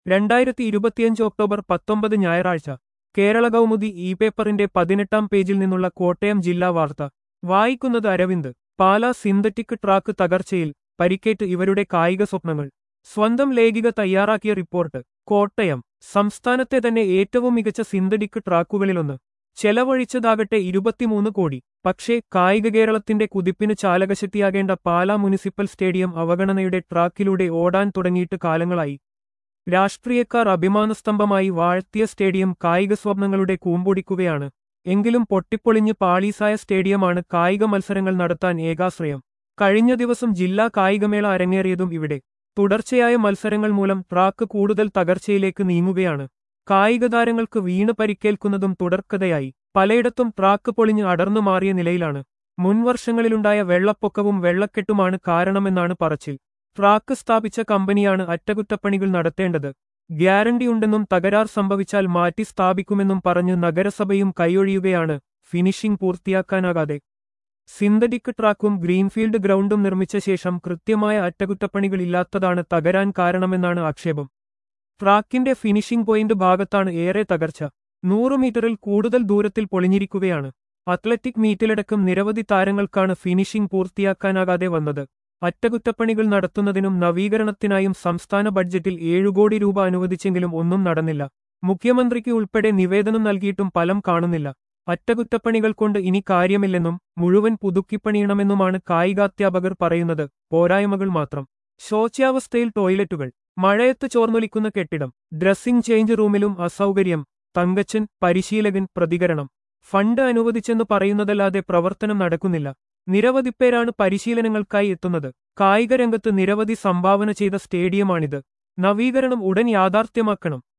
രണ്ടായിരത്തി ഇരുപത്തിയഞ്ച് ഒക്ടോബർ പത്തൊമ്പത് ഞായറാഴ്ച കേരള കൗമുദി ഇ പേപ്പറിന്റെ പതിനെട്ടാം പേജിൽ നിന്നുള്ള കോട്ടയം ജില്ലാ വാർത്ത വായിക്കുന്നത് അരവിന്ദ് പാലാ സിന്തറ്റിക് ട്രാക്ക് തകർച്ചയിൽ പരിക്കേറ്റ് ഇവരുടെ കായിക സ്വപ്നങ്ങൾ സ്വന്തം ലേഖിക തയ്യാറാക്കിയ റിപ്പോർട്ട് കോട്ടയം സംസ്ഥാനത്തെ തന്നെ ഏറ്റവും മികച്ച സിന്തറ്റിക് ട്രാക്കുകളിലൊന്ന് ചെലവഴിച്ചതാകട്ടെ ഇരുപത്തിമൂന്ന് കോടി പക്ഷേ കായിക കേരളത്തിന്റെ കുതിപ്പിന് ചാലകശക്തിയാകേണ്ട പാലാ മുനിസിപ്പൽ സ്റ്റേഡിയം അവഗണനയുടെ ട്രാക്കിലൂടെ ഓടാൻ തുടങ്ങിയിട്ട് കാലങ്ങളായി രാഷ്ട്രീയക്കാർ അഭിമാനസ്തംഭമായി വാഴ്ത്തിയ സ്റ്റേഡിയം കായിക സ്വപ്നങ്ങളുടെ കൂമ്പൊടിക്കുകയാണ് എങ്കിലും പൊട്ടിപ്പൊളിഞ്ഞ് പാളീസായ സ്റ്റേഡിയമാണ് കായിക മത്സരങ്ങൾ നടത്താൻ ഏകാശ്രയം കഴിഞ്ഞ ദിവസം ജില്ലാ കായികമേള അരങ്ങേറിയതും ഇവിടെ തുടർച്ചയായ മത്സരങ്ങൾ മൂലം ട്രാക്ക് കൂടുതൽ തകർച്ചയിലേക്ക് നീങ്ങുകയാണ് കായിക താരങ്ങൾക്ക് വീണ് പരിക്കേൽക്കുന്നതും തുടർക്കഥയായി പലയിടത്തും ട്രാക്ക് പൊളിഞ്ഞ് അടർന്നു മാറിയ നിലയിലാണ് മുൻവർഷങ്ങളിലുണ്ടായ വെള്ളപ്പൊക്കവും വെള്ളക്കെട്ടുമാണ് കാരണമെന്നാണ് പറച്ചിൽ ട്രാക്ക് സ്ഥാപിച്ച കമ്പനിയാണ് അറ്റകുറ്റപ്പണികൾ നടത്തേണ്ടത് ഗ്യാരണ്ടിയുണ്ടെന്നും തകരാർ സംഭവിച്ചാൽ മാറ്റി സ്ഥാപിക്കുമെന്നും പറഞ്ഞ് നഗരസഭയും കൈയൊഴിയുകയാണ് ഫിനിഷിംഗ് പൂർത്തിയാക്കാനാകാതെ സിന്തറ്റിക് ട്രാക്കും ഗ്രീൻഫീൽഡ് ഗ്രൗണ്ടും നിർമ്മിച്ച ശേഷം കൃത്യമായ അറ്റകുറ്റപ്പണികൾ ഇല്ലാത്തതാണ് തകരാൻ കാരണമെന്നാണ് ആക്ഷേപം ട്രാക്കിന്റെ ഫിനിഷിംഗ് പോയിന്റ് ഭാഗത്താണ് ഏറെ തകർച്ച നൂറ് മീറ്ററിൽ കൂടുതൽ ദൂരത്തിൽ പൊളിഞ്ഞിരിക്കുകയാണ് അത്ലറ്റിക് മീറ്റിലടക്കം നിരവധി താരങ്ങൾക്കാണ് ഫിനിഷിംഗ് പൂർത്തിയാക്കാനാകാതെ വന്നത് അറ്റകുറ്റപ്പണികൾ നടത്തുന്നതിനും നവീകരണത്തിനായും സംസ്ഥാന ബഡ്ജറ്റിൽ ഏഴുകോടി രൂപ അനുവദിച്ചെങ്കിലും ഒന്നും നടന്നില്ല മുഖ്യമന്ത്രിക്ക് ഉൾപ്പെടെ നിവേദനം നൽകിയിട്ടും ഫലം കാണുന്നില്ല അറ്റകുറ്റപ്പണികൾ കൊണ്ട് ഇനി കാര്യമില്ലെന്നും മുഴുവൻ പുതുക്കിപ്പണിയണമെന്നുമാണ് കായികാധ്യാപകർ പറയുന്നത് പോരായ്മകൾ മാത്രം ശോച്യാവസ്ഥയിൽ ടോയ്ലറ്റുകൾ മഴയത്ത് ചോർന്നൊലിക്കുന്ന കെട്ടിടം ഡ്രസ്സിംഗ് ചേഞ്ച് റൂമിലും അസൗകര്യം തങ്കച്ചൻ പരിശീലകൻ പ്രതികരണം ഫണ്ട് അനുവദിച്ചെന്ന് പറയുന്നതല്ലാതെ പ്രവർത്തനം നടക്കുന്നില്ല നിരവധി പേരാണ് പരിശീലനങ്ങൾക്കായി എത്തുന്നത് കായിക രംഗത്ത് നിരവധി സംഭാവന ചെയ്ത സ്റ്റേഡിയമാണിത് നവീകരണം ഉടൻ യാഥാർത്ഥ്യമാക്കണം